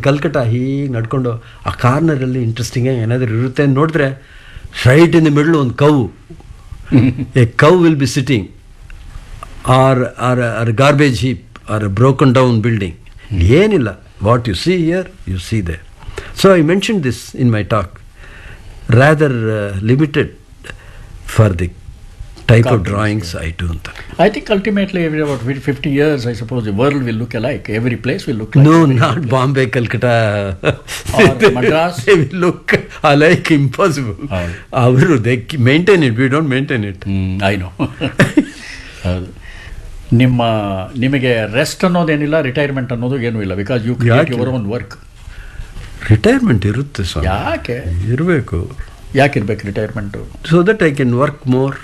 ಕಲ್ಕಟ್ಟ ಹೀಗೆ ನಡ್ಕೊಂಡು ಆ ಕಾರ್ನರಲ್ಲಿ ಇಂಟ್ರೆಸ್ಟಿಂಗಾಗಿ ಏನಾದರೂ ಇರುತ್ತೆ ಅಂತ ನೋಡಿದ್ರೆ ರೈಟ್ ಇನ್ ದ ಮಿಡ್ಲ್ ಒಂದು cow a cow will be sitting or or or garbage heap or broken down building ಏನಿಲ್ಲ what you see here you see they so I mention this in my talk rather limited for the type of drawings I do ಅಂತ I think ultimately, every about 50 years, I suppose the world will look alike. Every place will look like. No, not Bombay, Calcutta. Or Madras. they will look alike impossible. ಹೌದು. ಅವರು they maintain it, we don't maintain it. I know ಹೌದು ನಿಮ್ಮ ನಿಮಗೆ rest ಅನ್ನೋದೇನಿಲ್ಲ retirement ಅನ್ನೋದು ಏನೂ ಇಲ್ಲ because you create ಯಾಕೆ? ಯುವರ್ ಓನ್ ವರ್ಕ್ ರಿಟೈರ್ಮೆಂಟ್ ಇರುತ್ತೆ ಸ್ವಾಮಿ ಯಾಕೆ ಇರಬೇಕು ಯಾಕೆ ಇರ್ಬೇಕು retirement so that I can work more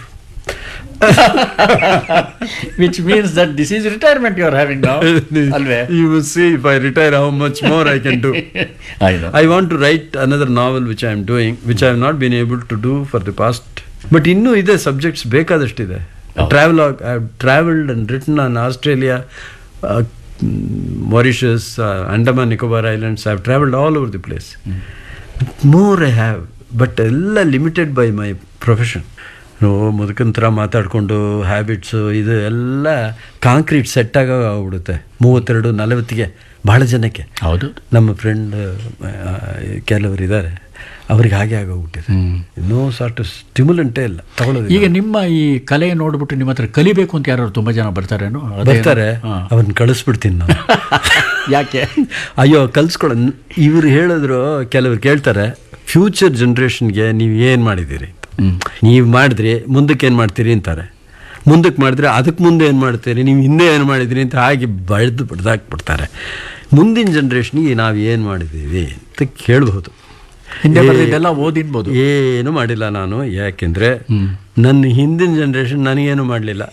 which means that this is retirement you are having ನಾವು ಅಲ್ವೇ you will see if I retire how much more I can do I know I want to write another novel which I am doing which I have not been able to do for the past but ಇನ್ನೂ ಇದೆ subjects ಬೇಕಾದಷ್ಟಿದೆ ಹೌದು. Travel I have travelled and written on Australia Mauritius Andaman Nicobar islands I have travelled all over the place more I have but ಎಲ್ಲ limited by my profession ಮುದುಕನ ಥರ ಮಾತಾಡಿಕೊಂಡು habits ಇದು ಎಲ್ಲ ಕಾಂಕ್ರೀಟ್ ಸೆಟ್ ಆಗೋ ಆಗ್ಬಿಡುತ್ತೆ ಮೂವತ್ತೆರಡು ನಲವತ್ತಿಗೆ ಭಾಳ ಜನಕ್ಕೆ ಹೌದು ನಮ್ಮ ಫ್ರೆಂಡ್ ಕೆಲವರು ಇದ್ದಾರೆ ಅವ್ರಿಗೆ ಹಾಗೆ ಆಗೋಗ್ಬಿಟ್ಟಿದೆ ಇನ್ನೂ ಸಾರ್ಟ್ ಸ್ಟಿಮ್ಯುಲೆಂಟೇ ಇಲ್ಲ ತಗೊಳ್ಳೋದು ಈಗ ನಿಮ್ಮ ಈ ಕಲೆ ನೋಡ್ಬಿಟ್ಟು ನಿಮ್ಮ ಹತ್ರ ಕಲಿಬೇಕು ಅಂತ ಯಾರು ತುಂಬಾ ಜನ ಬರ್ತಾರೇನೋ ಅದೇನು? ಬರ್ತಾರೆ ಹಾ. ಅವ್ರನ್ನ ಕಳಿಸ್ಬಿಡ್ತೀನಿ ನಾನು ಯಾಕೆ ಅಯ್ಯೋ ಕಲ್ಸ್ಕೊಳ ಇವ್ರು ಹೇಳಿದ್ರು ಕೆಲವ್ರು ಕೇಳ್ತಾರೆ ಫ್ಯೂಚರ್ ಜನ್ರೇಷನ್ಗೆ ನೀವು ಏನು ಮಾಡಿದ್ದೀರಿ ಅಂತ ನೀವು ಮಾಡಿದ್ರಿ ಮುಂದಕ್ಕೆ ಏನು ಮಾಡ್ತೀರಿ ಅಂತಾರೆ ಮುಂದಕ್ಕೆ ಮಾಡಿದ್ರೆ ಅದಕ್ಕೆ ಮುಂದೆ ಏನು ಮಾಡ್ತೀರಿ ನೀವು ಹಿಂದೆ ಏನು ಮಾಡಿದ್ದೀರಿ ಅಂತ ಹಾಗೆ ಬಳ್ದು ಬಡ್ದಾಕ್ಬಿಡ್ತಾರೆ ಮುಂದಿನ ಜನ್ರೇಷನ್ಗೆ ನಾವು ಏನು ಮಾಡಿದ್ದೀವಿ ಅಂತ ಕೇಳ್ಬೋದು ಹಿಂದೆ ಏ- ಬರ್ದಿದ್ದೆಲ್ಲ ಓದಿನ್ಬೋದು ಏನು ಮಾಡಿಲ್ಲ ನಾನು ಯಾಕೆಂದ್ರೆ ನನ್ನ ಹಿಂದಿನ ಜನ್ರೇಷನ್ ನನಗೇನು ಮಾಡಲಿಲ್ಲ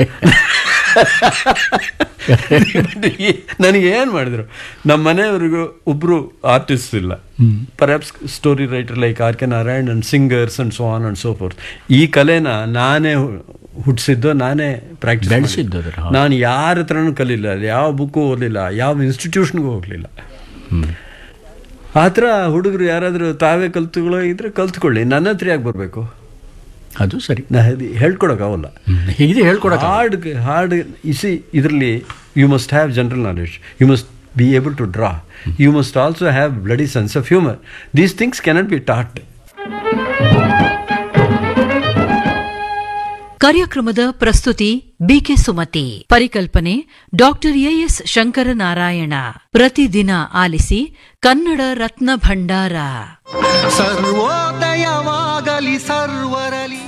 ನನಗೆ ಏನು ಮಾಡಿದ್ರು ನಮ್ಮ ಮನೆಯವ್ರಿಗೂ ಒಬ್ಬರು ಆರ್ಟಿಸ್ಟ್ ಇಲ್ಲ perhaps story writer like R K Narayan and singers and so on and so forth ಈ ಕಲೆನ ನಾನೇ ಹುಟ್ಟಿಸಿದ್ದು ನಾನೇ ಪ್ರಾಕ್ಟೀಸ್ ಬೆಳ್ಸಿದ್ದು ಅದನ್ನ, ಹೌದು. ನಾನು ಯಾರ ಹತ್ರನೂ ಕಲಿಲ್ಲ ಯಾವ ಬುಕ್ಕು ಓದಲಿಲ್ಲ ಯಾವ ಇನ್ಸ್ಟಿಟ್ಯೂಷನ್ಗೂ ಹೋಗಲಿಲ್ಲ ಆ ಥರ ಹುಡುಗರು ಯಾರಾದರೂ ತಾವೇ ಕಲ್ತುಗಳೋ ಇದ್ರೆ ಕಲ್ತ್ಕೊಳ್ಳಿ ನನ್ನ ಹತ್ರ ಯಾಕೆ ಬರಬೇಕು ಅದು ಸರಿ ನಾ ಅದು ಹೇಳ್ಕೊಡೋಕ್ಕಾಗಲ್ಲ ಹೀಗೆ ಹೇಳ್ಕೊಡಕ್ಕೆ ಹಾರ್ಡ್ ಹಾರ್ಡ್ ಇಸಿ ಇದರಲ್ಲಿ you must have general knowledge you must be able to draw you must also have bloody sense of humour these things cannot be taught ಕಾರ್ಯಕ್ರಮದ ಪ್ರಸ್ತುತಿ ಬಿಕೆ ಸುಮತಿ ಪರಿಕಲ್ಪನೆ ಡಾಕ್ಟರ್ ಎಎಸ್ ಶಂಕರನಾರಾಯಣ ಪ್ರತಿದಿನ ಆಲಿಸಿ ಕನ್ನಡ ರತ್ನ ಭಂಡಾರ ಸರ್ವೋದಯವಾಗಲಿ ಸರ್ವರಲಿ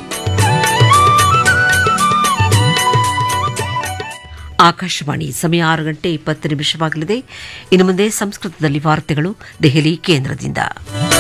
ಆಕಾಶವಾಣಿ ಸಮಯ ಆರು ಗಂಟೆ ಇಪ್ಪತ್ತು ನಿಮಿಷವಾಗಲಿದೆ ಇನ್ನು ಮುಂದೆ ಸಂಸ್ಕೃತದಲ್ಲಿ ವಾರ್ತೆಗಳು ದೆಹಲಿ ಕೇಂದ್ರದಿಂದ